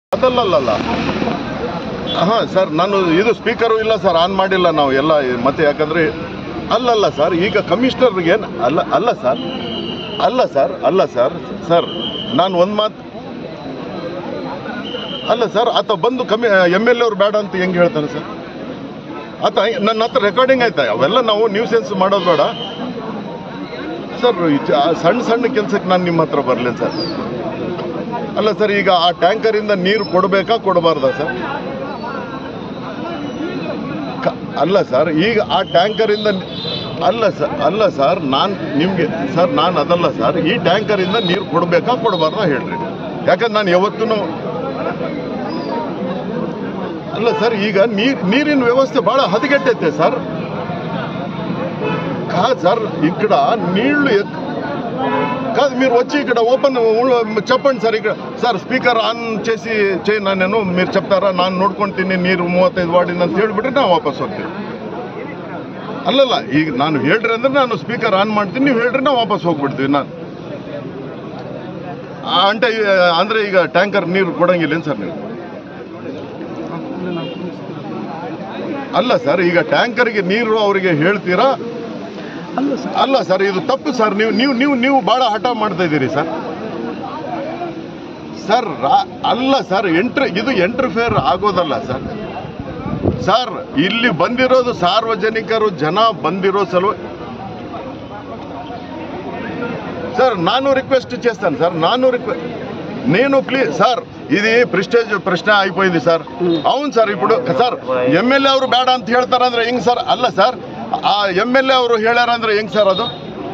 ಅದಲ್ಲಲ್ಲ ಹಾಂ ಸರ್ ನಾನು ಇದು ಸ್ಪೀಕರು ಇಲ್ಲ ಸರ್ ಆನ್ ಮಾಡಿಲ್ಲ ನಾವು ಎಲ್ಲ ಮತ್ತೆ ಯಾಕಂದರೆ ಅಲ್ಲಲ್ಲ ಸರ್ ಈಗ ಕಮಿಷನರ್ಗೆ ಏನು ಅಲ್ಲ ಅಲ್ಲ ಸರ್ ಅಲ್ಲ ಸರ್ ಅಲ್ಲ ಸರ್ ಸರ್ ನಾನು ಒಂದು ಮಾತು ಅಲ್ಲ ಸರ್ ಆತ ಬಂದು ಕಮ್ಮಿ ಎಮ್ ಎಲ್ ಎ ಅವ್ರು ಬೇಡ ಅಂತ ಹೆಂಗೆ ಹೇಳ್ತಾನೆ ಸರ್ ಆತ ಹೆಂಗ್- ನನ್ನ ಹತ್ರ ರೆಕಾರ್ಡಿಂಗ್ ಆಯ್ತಾ ಅವೆಲ್ಲ ನಾವು ನ್ಯೂಸೆನ್ಸ್ ಮಾಡೋದು ಬೇಡ ಸರ್ ಈ ಚ- ಆ ಸಣ್ಣ ಸಣ್ಣ ಕೆಲಸಕ್ಕೆ ನಾನು ನಿಮ್ಮ ಹತ್ರ ಬರಲಿ ಸರ್ ಅಲ್ಲ ಸರ್ ಈಗ ಆ ಟ್ಯಾಂಕರಿಂದ ನೀರು ಕೊಡಬೇಕಾ ಕೊಡಬಾರ್ದಾ ಸರ್ ಕ- ಅಲ್ಲ ಸರ್ ಈಗ ಆ ಟ್ಯಾಂಕರಿಂದ ನಿ- ಅಲ್ಲ ಸರ್ ಅಲ್ಲ ಸರ್ ನಾನು ನಿಮಗೆ ಸರ್ ನಾನು ಅದಲ್ಲ ಸರ್ ಈ ಟ್ಯಾಂಕರಿಂದ ನೀರು ಕೊಡಬೇಕಾ ಕೊಡಬಾರ್ದಾ ಹೇಳ್ರಿ ಯಾಕಂದ್ರೆ ನಾನು ಯಾವತ್ತೂ ಅಲ್ಲ ಸರ್ ಈಗ ನೀರ್ ನೀರಿನ ವ್ಯವಸ್ಥೆ ಬಹಳ హదిగెట్టైతే సార్ కాదు సార్ ఇక్కడ నీళ్లు ఎక్- కాదు మీరు వచ్చి ఇక్కడ ఓపెన్ చెప్పండి సార్ ఇక్కడ సార్ స్పీకర్ ఆన్ చేసి చేయనా నేను మీరు చెప్తారా ನಾನು ನೋಡ್ಕೊಂತೀನಿ ನೀರು ಮೂವತ್ತೈದು ವಾರ್ಡಿನ ಅಂತ ಹೇಳ್ಬಿಟ್ರೆ ನಾವು ವಾಪಸ್ ಹೋಗ್ತೀವಿ ಅಲ್ಲಲ್ಲ ಈಗ ನಾನು ಹೇಳ್ರಿ ಅಂದ್ರೆ ನಾನು ಸ್ಪೀಕರ್ ಆನ್ ಮಾಡ್ತೀನಿ ನೀವು ಹೇಳ್ರಿ ನಾವು ವಾಪಸ್ ಹೋಗ್ಬಿಡ್ತೀವಿ ನಾನು ಆ, అంటే ಅಂದ್ರೆ ಈಗ ಟ್ಯಾಂಕರ್ ನೀರು ಕೊಡಂಗಿಲ್ಲ ಸರ್ ನೀವು ಅಲ್ಲ ಸರ್ ಈಗ ಟ್ಯಾಂಕರ್ಗೆ ನೀರು ಅವರಿಗೆ ಹೇಳ್ತೀರಾ ಅಲ್ಲ ಸರ್ ಇದು ತಪ್ಪು ಸರ್ ನೀವು ನೀವು ನೀವು ನೀವು ಬಹಳ ಹಠ ಮಾಡ್ತಾ ಇದ್ದೀರಿ ಸರ್ ಸರ್ ರಾ- ಅಲ್ಲ ಸರ್ ಎಂಟ್ರ್ ಇದು ಎಂಟ್ರಫೇರ್ ಆಗೋದಲ್ಲ ಸರ್ ಸರ್ ಇಲ್ಲಿ ಬಂದಿರೋದು ಸಾರ್ವಜನಿಕರು ಜನ ಬಂದಿರೋ ಸಲುವ సార్ నాను రిక్వెస్ట్ చేస్తాను సార్ నాను రిక్వెస్ట్ నేను ప్లీజ్ సార్ ఇది ప్రిస్టేజ్ ప్రశ్న అయిపోయింది సార్ అవును సార్ ఇప్పుడు సార్ ಎಮ್ ಅವರು ಬೇಡ ಅಂತ ಹೇಳ್ತಾರಂದ್ರೆ ಹೆಂಗ್ ಸರ್ ಅಲ್ಲ ಸರ್ ಆ ಎಮ್ ಎಲ್ ಎ ಅವರು ಹೇಳ್ಯಾರಂದ್ರೆ ಹೆಂಗ್ ಸರ್ ಅದು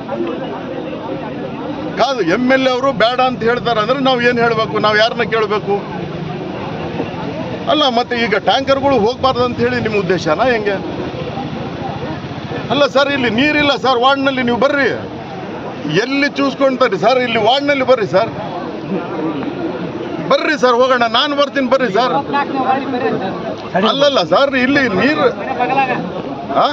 ಕಾದು ಎಮ್ ಎಲ್ ಎ ಅವರು ಬೇಡ ಅಂತ ಹೇಳ್ತಾರಂದ್ರೆ ನಾವು ಏನು ಹೇಳಬೇಕು ನಾವು ಯಾರನ್ನ ಕೇಳಬೇಕು ಅಲ್ಲ ಮತ್ತೆ ಈಗ ಟ್ಯಾಂಕರ್ಗಳು ಹೋಗ್ಬಾರ್ದು ಅಂತ ಹೇಳಿ ನಿಮ್ಮ ಉದ್ದೇಶನಾ ಹೆಂಗೆ ಅಲ್ಲ ಸರ್ ಇಲ್ಲಿ ನೀರಿಲ್ಲ ಸರ್ ವಾರ್ಡ್ನಲ್ಲಿ ನೀವು ಬರ್ರಿ ಎಲ್ಲಿ ಚೂಸ್ಕೊಂತಾರೆ ಸರ್ ಇಲ್ಲಿ ವಾರ್ಡ್ನಲ್ಲಿ ಬರ್ರಿ ಸರ್ ಬರ್ರಿ ಸರ್ ಹೋಗೋಣ ನಾನು ಬರ್ತೀನಿ ಬರ್ರಿ ಸರ್ ಅಲ್ಲಲ್ಲ ಸರ್ ಇಲ್ಲಿ ನೀರು ಆ?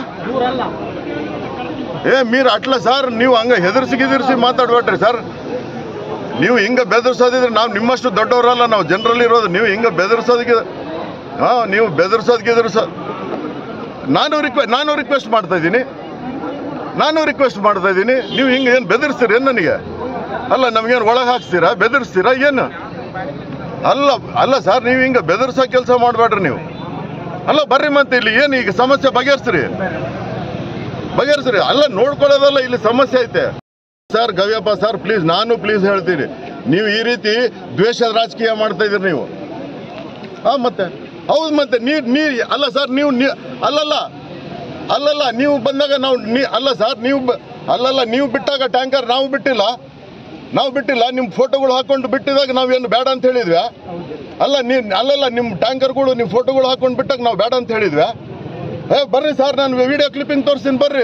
ಏ ಮೀರ್ ಅಟ್ಲ ಸರ್ ನೀವು ಹಂಗ ಹೆದರ್ಸಿ ಗಿದರ್ಸಿ ಮಾತಾಡ್ಬೇಡ್ರಿ ಸರ್ ನೀವು ಹಿಂಗ ಬೆದರ್ಸೋದಿದ್ರೆ ನಾವು ನಿಮ್ಮಷ್ಟು ದೊಡ್ಡವರಲ್ಲ ನಾವು ಜನರಲ್ಲಿ ಇರೋದು ನೀವು ಹಿಂಗ ಬೆದರ್ಸೋದಕ್ಕೆ ಹಾ ನೀವು ಬೆದರ್ಸೋದ್ ಗಿದರ್ಸೋ ನಾನು ರಿಕ್ವೆ ನಾನು ರಿಕ್ವೆಸ್ಟ್ ಮಾಡ್ತಾ ಇದ್ದೀನಿ ನಾನು ರಿಕ್ವೆಸ್ಟ್ ಮಾಡ್ತಾ ಇದ್ದೀನಿ ನೀವು ಹಿಂಗೆ ಏನು ಬೆದರ್ಸ್ತೀರಿ ಏನು ನನಗೆ ಅಲ್ಲ ನಮ್ಗೇನು ಒಳಗೆ ಹಾಕ್ಸ್ತೀರಾ ಬೆದರ್ಸ್ತೀರಾ ಏನು ಅಲ್ಲ ಅಲ್ಲ ಸರ್ ನೀವು ಹಿಂಗೆ ಬೆದರ್ಸೋ ಕೆಲಸ ಮಾಡಬೇಡ್ರಿ ನೀವು ಅಲ್ಲ ಬರ್ರಿ ಮತ್ತೆ ಇಲ್ಲಿ ಏನು ಈಗ ಸಮಸ್ಯೆ ಬಗೆಹರಿಸ್ರಿ ಬಗೆಹರಿಸ್ರಿ ಅಲ್ಲ ನೋಡ್ಕೊಳ್ಳೋದಲ್ಲ ಇಲ್ಲಿ ಸಮಸ್ಯೆ ಐತೆ ಸರ್ ಗವ್ಯಪ್ಪ ಸರ್ ಪ್ಲೀಸ್ ನಾನು ಪ್ಲೀಸ್ ಹೇಳ್ತೀನಿ ನೀವು ಈ ರೀತಿ ದ್ವೇಷದ ರಾಜಕೀಯ ಮಾಡ್ತಾ ಇದ್ದೀರಿ ನೀವು ಹಾ ಮತ್ತೆ ಹೌದು ಮತ್ತೆ ನೀರ್ ನೀರ್ ಅಲ್ಲ ಸರ್ ನೀವು ನೀ- ಅಲ್ಲಲ್ಲ ಅಲ್ಲಲ್ಲ ನೀವು ಬಂದಾಗ ನಾವು ನೀ ಅಲ್ಲ ಸರ್ ನೀವು ಬ- ಅಲ್ಲಲ್ಲ ನೀವು ಬಿಟ್ಟಾಗ ಟ್ಯಾಂಕರ್ ನಾವು ಬಿಟ್ಟಿಲ್ಲ ನಾವು ಬಿಟ್ಟಿಲ್ಲ ನಿಮ್ಮ ಫೋಟೋಗಳು ಹಾಕೊಂಡು ಬಿಟ್ಟಿದಾಗ ನಾವೇನು ಬೇಡ ಅಂತ ಹೇಳಿದ್ವಿ ಅಲ್ಲ ನೀ ಅಲ್ಲಲ್ಲ ನಿಮ್ಮ ಟ್ಯಾಂಕರ್ಗಳು ನಿಮ್ಮ ಫೋಟೋಗಳು ಹಾಕೊಂಡು ಬಿಟ್ಟಾಗ ನಾವು ಬೇಡ ಅಂತ ಹೇಳಿದ್ವಿ ಏ ಬರ್ರಿ ಸರ್ ನಾನು ವಿಡಿಯೋ ಕ್ಲಿಪ್ಪಿಂಗ್ ತೋರಿಸ್ತೀನಿ ಬರ್ರಿ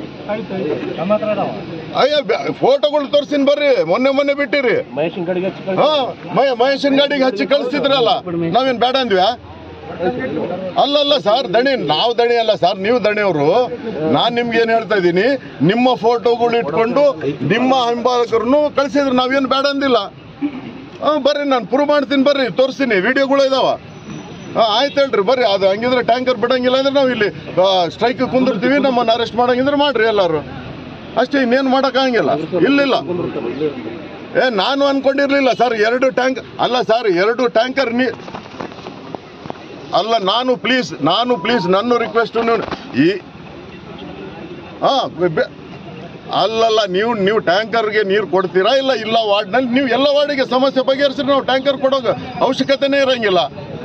ಅಯ್ಯ ಫೋಟೋಗಳು ತೋರಿಸ್ತೀನಿ ಬರ್ರಿ ಮೊನ್ನೆ ಮೊನ್ನೆ ಬಿಟ್ಟಿರಿ ಮಹೇಶನ್ ಕಡೆಗೆ ಹಾ ಮಹೇ ಮಹೇಶನ್ ಗಾಡಿಗೆ ಹಚ್ಚಿ ಕಳಿಸ್ತಿದ್ರಲ್ಲ ನಾವೇನ್ ಬೇಡ ಅಂದ್ವ್ಯಾ ಅಲ್ಲಲ್ಲ ಸರ್ ದಣಿ ನಾವು ದಣಿ ಅಲ್ಲ ಸರ್ ನೀವು ದಣಿಯವರು ನಾನ್ ನಿಮ್ಗೆ ಏನ್ ಹೇಳ್ತಾ ಇದ್ದೀನಿ ನಿಮ್ಮ ಫೋಟೋಗಳು ಇಟ್ಕೊಂಡು ನಿಮ್ಮ ಹಿಂಬಾಲಕರನ್ನು ಕಳಿಸಿದ್ರು ನಾವೇನು ಬೇಡ ಅಂದಿಲ್ಲ ಹಾ ಬರ್ರಿ ನಾನು ಪ್ರೂವ್ ಮಾಡ್ತೀನಿ ಬರ್ರಿ ತೋರಿಸ್ತೀನಿ ವಿಡಿಯೋಗಳು ಇದಾವ ಹಾ ಆಯ್ತು ಹೇಳ್ರಿ ಬರ್ರಿ ಅದು ಹಂಗಿದ್ರೆ ಟ್ಯಾಂಕರ್ ಬಿಡಂಗಿಲ್ಲ ಅಂದ್ರೆ ನಾವು ಇಲ್ಲಿ ಸ್ಟ್ರೈಕ್ ಕುಂದಿರ್ತೀವಿ ನಮ್ಮನ್ನ ಅರೆಸ್ಟ್ ಮಾಡಂಗಿದ್ರೆ ಮಾಡ್ರಿ ಎಲ್ಲಾರು ಅಷ್ಟೇ ಇನ್ನೇನು ಮಾಡೋಕ್ಕಾಗಂಗಿಲ್ಲ ಇಲ್ಲಿಲ್ಲ ಏ ನಾನು ಅನ್ಕೊಂಡಿರ್ಲಿಲ್ಲ ಸರ್ ಎರಡು ಟ್ಯಾಂಕ್ ಅಲ್ಲ ಸರ್ ಎರಡು ಟ್ಯಾಂಕರ್ ನೀ ಅಲ್ಲ ನಾನು ಪ್ಲೀಸ್ ನಾನು ಪ್ಲೀಸ್ ನನ್ನ ರಿಕ್ವೆಸ್ಟ್ ಈ ಹಾ ಬೆ- ಅಲ್ಲಲ್ಲ ನೀವು ನೀವು ಟ್ಯಾಂಕರ್ಗೆ ನೀರು ಕೊಡ್ತೀರಾ ಇಲ್ಲ ಇಲ್ಲ ವಾರ್ಡ್ನಲ್ಲಿ ನೀವು ಎಲ್ಲ ವಾರ್ಡಿಗೆ ಸಮಸ್ಯೆ ಬಗೆಹರಿಸಿದ್ರೆ ನಾವು ಟ್ಯಾಂಕರ್ ಕೊಡೋ ಅವಶ್ಯಕತೆನೇ ಇರಂಗಿಲ್ಲ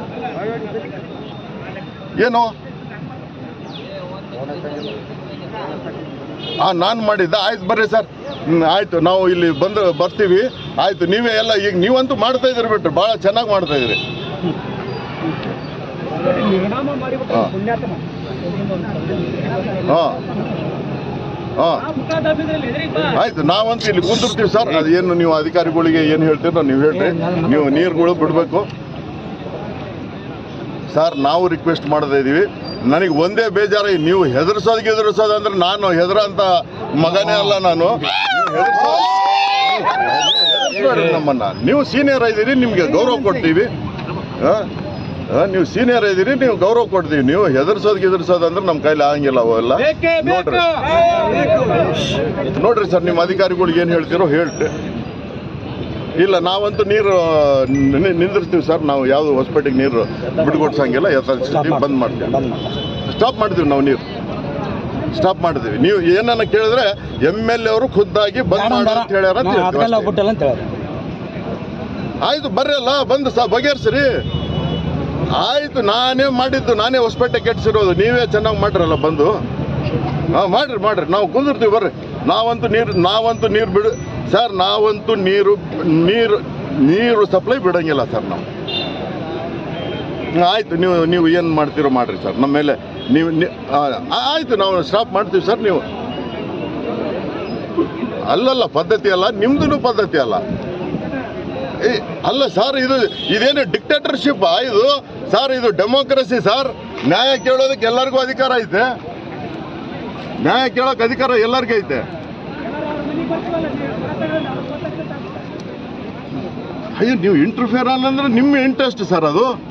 ಏನು ಹಾ ನಾನು ಮಾಡಿದ್ದ ಆಯ್ತು ಬರ್ರಿ ಸರ್ ಹ್ಮ್, ಆಯ್ತು ನಾವು ಇಲ್ಲಿ ಬಂದು ಬರ್ತೀವಿ ಆಯ್ತು ನೀವೇ ಎಲ್ಲ ಈಗ ನೀವಂತೂ ಮಾಡ್ತಾ ಇದ್ದೀರಿ ಬಿಟ್ರಿ ಭಾಳ ಚೆನ್ನಾಗಿ ಮಾಡ್ತಾ ಇದ್ದೀರಿ ಹಾ. ಹಾ ಹಾ ಆಯ್ತು ನಾವಂತೂ ಇಲ್ಲಿ ಕುಂದಿರ್ತೀವಿ ಸರ್ ಅದೇನು ನೀವು ಅಧಿಕಾರಿಗಳಿಗೆ ಏನು ಹೇಳ್ತೀರೋ ನೀವು ಹೇಳ್ರಿ ನೀವು ನೀರುಗಳು ಬಿಡಬೇಕು ಸರ್ ನಾವು ರಿಕ್ವೆಸ್ಟ್ ಮಾಡ್ತಾ ಇದ್ದೀವಿ ನನಗೆ ಒಂದೇ ಬೇಜಾರ ನೀವು ಹೆದರ್ಸೋದು ಗೆದರ್ಸೋದು ಅಂದ್ರೆ ನಾನು ಹೆದರ ಅಂತ ಮಗನೇ ಅಲ್ಲ ನಾನು ನೀವು ಹೆದರ್ಸೋ- ಹೆದರ್ಸ್ಬೇಡ್ರಿ ನಮ್ಮನ್ನ ನೀವು ಸೀನಿಯರ್ ಇದ್ದೀರಿ ನಿಮ್ಗೆ ಗೌರವ ಕೊಡ್ತೀವಿ ಆ? ಆ, ನೀವು ಸೀನಿಯರ್ ಇದ್ದೀರಿ ನೀವು ಗೌರವ ಕೊಡ್ತೀವಿ ನೀವು ಹೆದರ್ಸೋದು ಗಿದರ್ಸೋದು ಅಂದ್ರೆ ನಮ್ಮ ಕೈಲಿ ಆಗಂಗಿಲ್ಲ ಅವೆಲ್ಲ ನೋಡ್ರಿ ನೋಡ್ರಿ ಸರ್ ನಿಮ್ಮ ಅಧಿಕಾರಿಗಳಿಗೆ ಏನು ಹೇಳ್ತೀರೋ ಹೇಳ್ರಿ ಇಲ್ಲ ನಾವಂತೂ ನೀರು ನಿ- ನಿಂದಿರ್ಸ್ತೀವಿ ಸರ್ ನಾವು ಯಾವುದು ಹೊಸಪೇಟೆಗೆ ನೀರು ಬಿಟ್ಕೊಡ್ಸಂಗಿಲ್ಲ ಯಥಾಸ್ಥಿತಿ ಬಂದ್ ಮಾಡ್ತೀವಿ ಸ್ಟಾಪ್ ಮಾಡ್ತೀವಿ ನಾವು ನೀರು ಸ್ಟಾಪ್ ಮಾಡ್ತೀವಿ ನೀವು ಏನನ್ನ ಕೇಳಿದ್ರೆ ಎಮ್ ಎಲ್ ಎ ಅವರು ಖುದ್ದಾಗಿ ಬಂದ್ ಮಾಡು ಅಂತ ಹೇಳ್ಯಾರ ಅಂತ ಹೇಳ್ತೀವಿ ಅದಕ್ಕೆಲ್ಲ ಅಷ್ಟೇ. ಬಿಟ್ಟಲ್ಲ ಅಂತ ಹೇಳಿ ಆಯ್ತು ಬರ್ರಲ್ಲ ಬಂದು ಸಹ ಬಗೆಹರಿಸ್ರಿ ಆಯ್ತು ನಾನೇ ಮಾಡಿದ್ದು ನಾನೇ ಹೊಸಪೇಟೆ ಕೆಡ್ಸಿರೋದು ನೀವೇ ಚೆನ್ನಾಗಿ ಮಾಡ್ರಲ್ಲ ಬಂದು ಹಾಂ ಮಾಡ್ರಿ ಮಾಡ್ರಿ ನಾವು ಕುಂದಿರ್ತೀವಿ ಬರ್ರಿ ನಾವಂತೂ ನೀರು ನಾವಂತೂ ನೀರು ಬಿಡು ಸರ್ ನಾವಂತೂ ನೀರು ನೀರು ನೀರು ಸಪ್ಲೈ ಬಿಡಂಗಿಲ್ಲ ಸರ್ ನಾವು ಹ್ಮ್, ಆಯ್ತು ನೀವು ನೀವು ಏನು ಮಾಡ್ತೀರೋ ಮಾಡ್ರಿ ಸರ್ ನಮ್ಮ ಮೇಲೆ ನೀವು ನಿ- ಆ, ಆಯ್ತು ನಾವು ಸ್ಟಾಪ್ ಮಾಡ್ತೀವಿ ಸರ್ ನೀವು ಅಲ್ಲಲ್ಲ ಪದ್ಧತಿ ಅಲ್ಲ ನಿಮ್ದು ಪದ್ಧತಿ ಅಲ್ಲ ಏ, ಅಲ್ಲ ಸರ್ ಇದು ಇದೇನು ಡಿಕ್ಟೇಟರ್ಶಿಪ್ ಇದು ಸರ್ ಇದು ಡೆಮೋಕ್ರಸಿ ಸರ್ ನ್ಯಾಯ ಕೇಳೋದಕ್ಕೆ ಎಲ್ಲರಿಗೂ ಅಧಿಕಾರ ಐತೆ ನ್ಯಾಯ ಕೇಳೋಕೆ ಅಧಿಕಾರ ಎಲ್ಲರಿಗೂ ಐತೆ ಅಯ್ಯೋ ನೀವು ಇಂಟರ್ಫಿಯರ್ ಅಂದ್ರೆ ನಿಮ್ಮ ಇಂಟ್ರೆಸ್ಟ್ ಸರ್ ಅದು